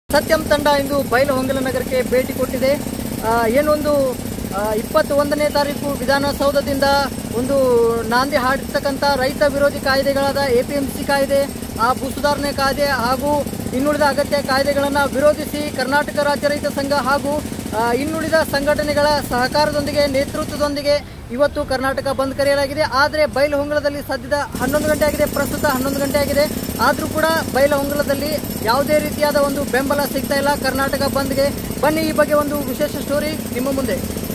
ಸತ್ಯಂ ತಂಡ ಇಂದು ಬೈಲಹೊಂಗಲ ನಗರಕ್ಕೆ ಭೇಟಿ ಕೊಟ್ಟಿದೆ ಆ, ಏನೊಂದು ಆ, ಇಪ್ಪತ್ತ ಒಂದನೇ ತಾರೀಕು ವಿಧಾನಸೌಧದಿಂದ ಒಂದು ನಾಂದಿ ಹಾಡಿರ್ತಕ್ಕಂಥ ರೈತ ವಿರೋಧಿ ಕಾಯ್ದೆಗಳಾದ ಎ ಪಿ ಎಂ ಸಿ ಕಾಯ್ದೆ ಆ ಭೂ ಸುಧಾರಣೆ ಕಾಯ್ದೆ ಹಾಗೂ ಇನ್ನುಳಿದ ಅಗತ್ಯ ಕಾಯ್ದೆಗಳನ್ನು ವಿರೋಧಿಸಿ ಕರ್ನಾಟಕ ರಾಜ್ಯ ರೈತ ಸಂಘ ಹಾಗೂ ಆ, ಇನ್ನುಳಿದ ಸಂಘಟನೆಗಳ ಸಹಕಾರದೊಂದಿಗೆ ನೇತೃತ್ವದೊಂದಿಗೆ ಇವತ್ತು ಕರ್ನಾಟಕ ಬಂದ್ ಕರೆಯಲಾಗಿದೆ ಆದರೆ ಬೈಲಹೊಂಗಲದಲ್ಲಿ ಸದ್ಯದ ಹನ್ನೊಂದು ಗಂಟೆ ಆಗಿದೆ ಪ್ರಸ್ತುತ ಹನ್ನೊಂದು ಗಂಟೆ ಆಗಿದೆ ಆದರೂ ಕೂಡ ಬೈಲಹೊಂಗಲದಲ್ಲಿ ಯಾವುದೇ ರೀತಿಯಾದ ಒಂದು ಬೆಂಬಲ ಸಿಗ್ತಾ ಇಲ್ಲ ಕರ್ನಾಟಕ ಬಂದ್ಗೆ ಬನ್ನಿ ಈ ಬಗ್ಗೆ ಒಂದು ವಿಶೇಷ ಸ್ಟೋರಿ ನಿಮ್ಮ ಮುಂದೆ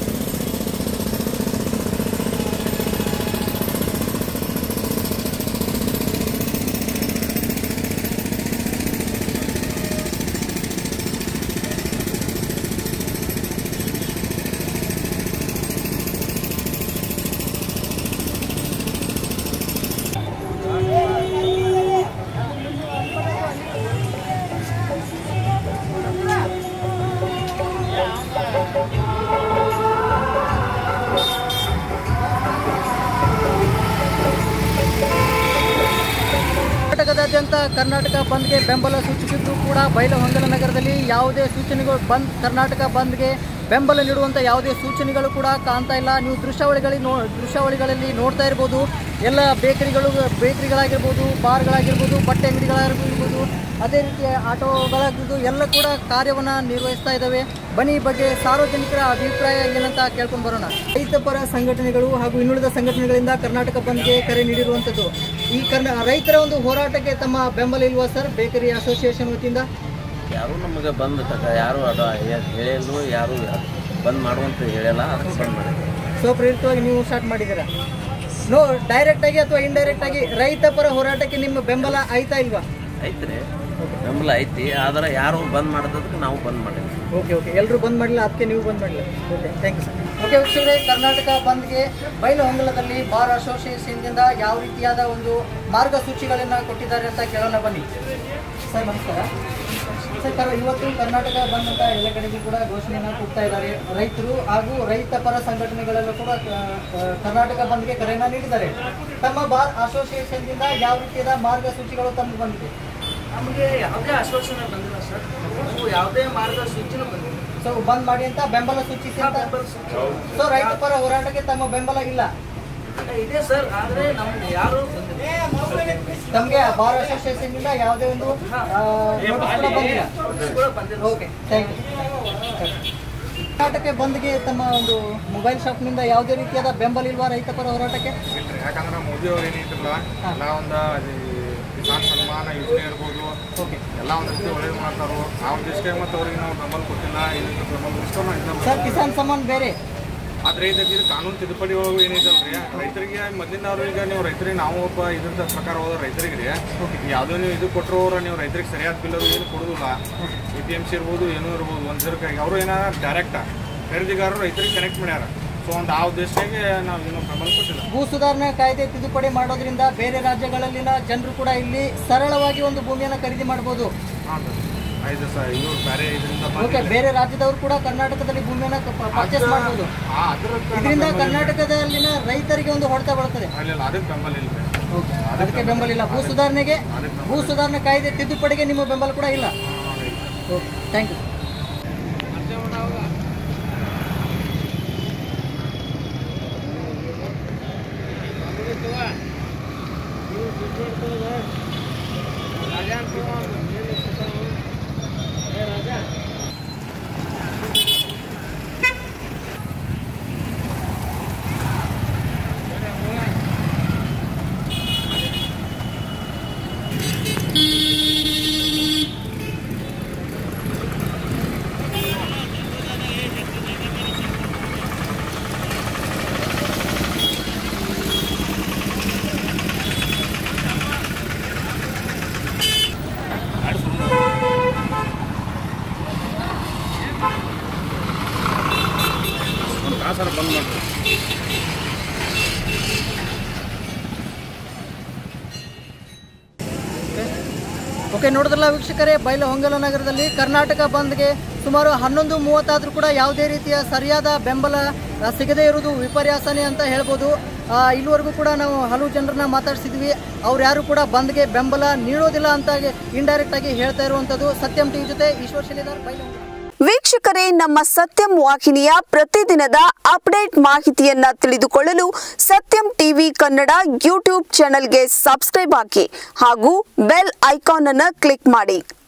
ಕರ್ನಾಟಕದಾದ್ಯಂತ ಕರ್ನಾಟಕ ಬಂದ್ಗೆ ಬೆಂಬಲ ಸೂಚಿಸಿದ್ದು ಕೂಡ ಬೈಲಹೊಂಗಲ ನಗರದಲ್ಲಿ ಯಾವುದೇ ಸೂಚನೆಗಳು ಬಂದ್ ಕರ್ನಾಟಕ ಬಂದ್ಗೆ ಬೆಂಬಲ ನೀಡುವಂಥ ಯಾವುದೇ ಸೂಚನೆಗಳು ಕೂಡ ಕಾಣ್ತಾ ಇಲ್ಲ ನೀವು ದೃಶ್ಯಾವಳಿಗಳಲ್ಲಿ ನೋ ದೃಶ್ಯಾವಳಿಗಳಲ್ಲಿ ನೋಡ್ತಾ ಇರ್ಬೋದು ಎಲ್ಲ ಬೇಕರಿಗಳು ಬೇಕರಿಗಳಾಗಿರ್ಬೋದು ಬಾರ್ಗಳಾಗಿರ್ಬೋದು ಬಟ್ಟೆ ಅಂಗಡಿಗಳಾಗಿರ್ಬೋದು ಅದೇ ರೀತಿ ಆಟೋಗಳಾಗಿರ್ಬೋದು ಎಲ್ಲ ಕೂಡ ಕಾರ್ಯವನ್ನು ನಿರ್ವಹಿಸ್ತಾ ಇದ್ದಾವೆ ಬನ್ನಿ ಈ ಬಗ್ಗೆ ಸಾರ್ವಜನಿಕರ ಅಭಿಪ್ರಾಯ ಏನಂತ ಕೇಳ್ಕೊಂಡು ಬರೋಣ ರೈತ ಪರ ಸಂಘಟನೆಗಳು ಹಾಗೂ ಇನ್ನುಳಿದ ಸಂಘಟನೆಗಳಿಂದ ಕರ್ನಾಟಕ ಬಂದ್ಗೆ ಕರೆ ನೀಡಿರುವಂಥದ್ದು ಈ ಕರ್ನ ರೈತರ ಒಂದು ಹೋರಾಟಕ್ಕೆ ತಮ್ಮ ಬೆಂಬಲ ಇಲ್ವಾ ಸರ್ ಬೇಕರಿ ಅಸೋಸಿಯೇಷನ್ ವತಿಯಿಂದ ಯಾರು ನಮಗೆ ಬಂದ್ ತಕ ಯಾರು ಅಡ ಹೇಳಿಲ್ಲ ಯಾರು ಬಂದ್ ಮಾಡುವಂತ ಹೇಳಲ್ಲ ಅದಕ್ಕೆ ಬಂದ್ ಮಾಡಿದ್ರು ಸ್ವಪ್ರೇರಿತವಾಗಿ ನೀವು ಸ್ಟಾರ್ಟ್ ಮಾಡಿದ್ದೀರಾ ನೋ ಡೈರೆಕ್ಟ್ ಆಗಿ ಅಥವಾ ಇಂಡೈರೆಕ್ಟ್ ಆಗಿ ರೈತ ಪರ ಹೋರಾಟಕ್ಕೆ ನಿಮ್ಮ ಬೆಂಬಲ ಆಯ್ತಾ ಇಲ್ವಾ ಐತ್ರಿ ಬೆಂಬಲ ಐತಿ ಆದ್ರೆ ಯಾರು ಬಂದ್ ಮಾಡೋದಕ್ಕೆ ನಾವು ಬಂದ್ ಮಾಡಿದ್ವಿ ಓಕೆ ಓಕೆ ಎಲ್ಲರೂ ಬಂದ್ ಮಾಡಿಲ್ಲ ಅದಕ್ಕೆ ನೀವು ಬಂದ್ ಮಾಡಿಲ್ಲ okay thank you sir okay ವೀಕ್ಷಕರೇ ಕರ್ನಾಟಕ ಬಂದ್ಗೆ ಬೈಲಹೊಂಗಲದಲ್ಲಿ ಬಾರ್ ಅಸೋಸಿಯೇಷನ್ದಿಂದ ಯಾವ ರೀತಿಯಾದ ಒಂದು ಮಾರ್ಗಸೂಚಿಗಳನ್ನು ಕೊಟ್ಟಿದ್ದಾರೆ ಅಂತ ಕೇಳೋಣ ಬನ್ನಿ ಸರ್ ನಮಸ್ಕಾರ ಸರ್ ಕರ್ ಇವತ್ತು ಕರ್ನಾಟಕ ಬಂದ್ ಅಂತ ಎಲ್ಲ ಕಡೆಗೂ ಕೂಡ ಘೋಷಣೆಯನ್ನು ಕೊಡ್ತಾ ಇದ್ದಾರೆ ರೈತರು ಹಾಗೂ ರೈತ ಪರ ಸಂಘಟನೆಗಳೆಲ್ಲ ಕೂಡ ಆ, ಆ, ಕರ್ನಾಟಕ ಬಂದ್ಗೆ ಕರೆಯನ್ನು ನೀಡಿದ್ದಾರೆ ತಮ್ಮ ಬಾರ್ ಅಸೋಸಿಯೇಷನ್ದಿಂದ ಯಾವ ರೀತಿಯಾದ ಮಾರ್ಗಸೂಚಿಗಳು ತಮಗೆ ಬಂದಿದೆ ನಮಗೆ ಯಾವುದೇ ಆಶ್ವಾಸನೆ ಬಂದಿಲ್ಲ ಸರ್ ನಾವು ಯಾವುದೇ ಮಾರ್ಗಸೂಚಿನೂ ಬಂದಿಲ್ಲ ಸೊ ಬಂದ್ ಮಾಡಿ ಅಂತ ಬೆಂಬಲ ಸೂಚಿಸಿ ಅಂತ ಬೆಂಬಲ ಸೂಚನೆ ಸೊ ರೈತ ಪರ ಹೋರಾಟಕ್ಕೆ ತಮ್ಮ ಬೆಂಬಲ ಇಲ್ಲ ಇದೆ ಸರ್ ಆದರೆ ನಮ್ಗೆ ಯಾರು ಬಂದಿಲ್ಲ ತಮಗೆ ಬಾರ್ ಅಸೋಸಿಯೇಷನ್ ಇಂದ ಯಾವುದೇ ಒಂದು ಆ, notice ಕೂಡ ಬಂದಿಲ್ಲ Notice ಕೂಡ ಬಂದಿಲ್ಲ ಓಕೆ ಥ್ಯಾಂಕ್ ಯು ಕರ್ನಾಟಕ ಬಂದ್ಗೆ ತಮ್ಮ ಒಂದು ಮೊಬೈಲ್ ಶಾಪ್ನಿಂದ ಯಾವುದೇ ರೀತಿಯಾದ ಬೆಂಬಲ ಇಲ್ವಾ ರೈತ ಪರ ಹೋರಾಟಕ್ಕೆ ಇಲ್ರಿ ಯಾಕಂದ್ರೆ ಮೋದಿ ಅವ್ರು ಏನಿದ್ರಲ್ಲ ಎಲ್ಲ ಒಂದು ಕಿಸಾನ್ ಸನ್ಮಾನ ಯೋಜನೆ ಇರ್ಬೋದು ಓಕೆ ಎಲ್ಲ ಒಂದು ರೀತಿ ಒಳ್ಳೇದು ಮಾಡ್ತಾರೋ ಅವ್ರ ದೃಷ್ಟಿಗೆ ಮತ್ತು ಅವ್ರಿಗೆ ನಾವು ಬೆಂಬಲ ಕೊಟ್ಟಿಲ್ಲ ಇದಕ್ಕೆ ಬೆಂಬಲ ಇಷ್ಟೋ ಸರ್ ಕಿಸಾನ್ ಸಮ್ಮಾನ್ ಬೇರೆ ಆದ್ರೆ ಇದಕ್ಕೆ ಇದು ಕಾನೂನು ತಿದ್ದುಪಡಿ ಒಳಗೆ ಏನೈತಲ್ರಿ ರೈತರಿಗೆ ಮೊದಲಿನವ್ರಿಗೆ ನೀವು ರೈತರಿಗೆ ನಾವು ಒಬ್ಬ ಇದ್ರ ಪ್ರಕಾರ ಹೋದ ರೈತರಿಗೆ ರೀ ಯಾವುದೋ ನೀವು ಇದು ಕೊಟ್ಟರು ಅವ್ರ ನೀವು ರೈತರಿಗೆ ಸರಿಯಾದ ಬಿಲ್ ಅದು ಏನು ಕೊಡೋದಿಲ್ಲ ಎ ಪಿ ಎಮ್ ಸಿ ಇರ್ಬೋದು ಏನೂ ಇರ್ಬೋದು ಒಂದು ಸರ್ಕ ಅವರು ಏನಾರ ಡೈರೆಕ್ಟ್ ಖರೀದಿಗಾರರು ರೈತರಿಗೆ ಕನೆಕ್ಟ್ ಮಾಡ್ಯಾರ ಸೊ ಒಂದು ಆ ಉದ್ದೇಶಕ್ಕೆ ನಾವು ಏನು ಬೆಂಬಲ ಕೊಟ್ಟಿಲ್ಲ ಭೂ ಸುಧಾರಣೆ ಕಾಯ್ದೆ ತಿದ್ದುಪಡಿ ಮಾಡೋದ್ರಿಂದ ಬೇರೆ ರಾಜ್ಯಗಳಲ್ಲಿನ ಜನರು ಕೂಡ ಇಲ್ಲಿ ಸರಳವಾಗಿ ಒಂದು ಭೂಮಿಯನ್ನು ಖರೀದಿ ಮಾಡ್ಬೋದು ಹಾಂ ಐದು ಸರ್ ಇವ್ರು ಬೇರೆ ಇದರಿಂದ ಓಕೆ ಬೇರೆ ರಾಜ್ಯದವರು ಕೂಡ ಕರ್ನಾಟಕದಲ್ಲಿ ಭೂಮಿಯನ್ನು ಪರ್ಚೇಸ್ ಮಾಡ್ಬೋದು ಇದರಿಂದ ಕರ್ನಾಟಕದಲ್ಲಿನ ರೈತರಿಗೆ ಒಂದು ಹೊಡೆತ ಬರ್ತದೆ ಅಲ್ಲಿಲ್ಲ ಅದಕ್ಕೆ ಬೆಂಬಲ ಇಲ್ಲ ರೀ ಅದಕ್ಕೆ ಬೆಂಬಲ ಇಲ್ಲ ಭೂ ಸುಧಾರಣೆಗೆ ಭೂ ಸುಧಾರಣೆ ಕಾಯ್ದೆ ತಿದ್ದುಪಡಿಗೆ ನಿಮ್ಮ ಬೆಂಬಲ ಕೂಡ ಇಲ್ಲ ಓಕೆ ಥ್ಯಾಂಕ್ ಯು ಒಂದು ತಾಸರ ಬಂದ್ ಮಾಡ್ತೀವಿ ಓಕೆ ನೋಡಿದ್ರಲ್ಲ ವೀಕ್ಷಕರೇ ಬೈಲಹೊಂಗಲ ನಗರದಲ್ಲಿ ಕರ್ನಾಟಕ ಬಂದ್ಗೆ ಸುಮಾರು ಹನ್ನೊಂದು ಮೂವತ್ತಾದರೂ ಕೂಡ ಯಾವುದೇ ರೀತಿಯ ಸರಿಯಾದ ಬೆಂಬಲ ಆ, ಸಿಗದೇ ಇರುವುದು ವಿಪರ್ಯಾಸನೆ ಅಂತ ಹೇಳ್ಬೋದು ಆ, ಇಲ್ಲಿವರೆಗೂ ಕೂಡ ನಾವು ಹಲವು ಜನರನ್ನ ಮಾತಾಡ್ಸಿದ್ವಿ ಅವ್ರು ಯಾರು ಕೂಡ ಬಂದ್ಗೆ ಬೆಂಬಲ ನೀಡೋದಿಲ್ಲ ಅಂತ ಇಂಡೈರೆಕ್ಟ್ ಆಗಿ ಹೇಳ್ತಾ ಇರುವಂಥದ್ದು ಸತ್ಯಂ ಟಿವಿ ಜೊತೆ ಈಶ್ವರ್ ಶನಿದಾರ್ ಬೈಲಹೊಂಗಲ ವೀಕ್ಷಕರೇ ನಮ್ಮ ಸತ್ಯಂ ವಾಹಿನಿಯ ಪ್ರತಿದಿನದ ಅಪ್ಡೇಟ್ ಮಾಹಿತಿಯನ್ನ ತಿಳಿದುಕೊಳ್ಳಲು ಸತ್ಯಂ ಟಿವಿ ಕನ್ನಡ ಯೂಟ್ಯೂಬ್ ಚಾನೆಲ್ಗೆ ಸಬ್ಸ್ಕ್ರೈಬ್ ಹಾಕಿ ಹಾಗೂ ಬೆಲ್ ಐಕಾನ್ ಅನ್ನು ಕ್ಲಿಕ್ ಮಾಡಿ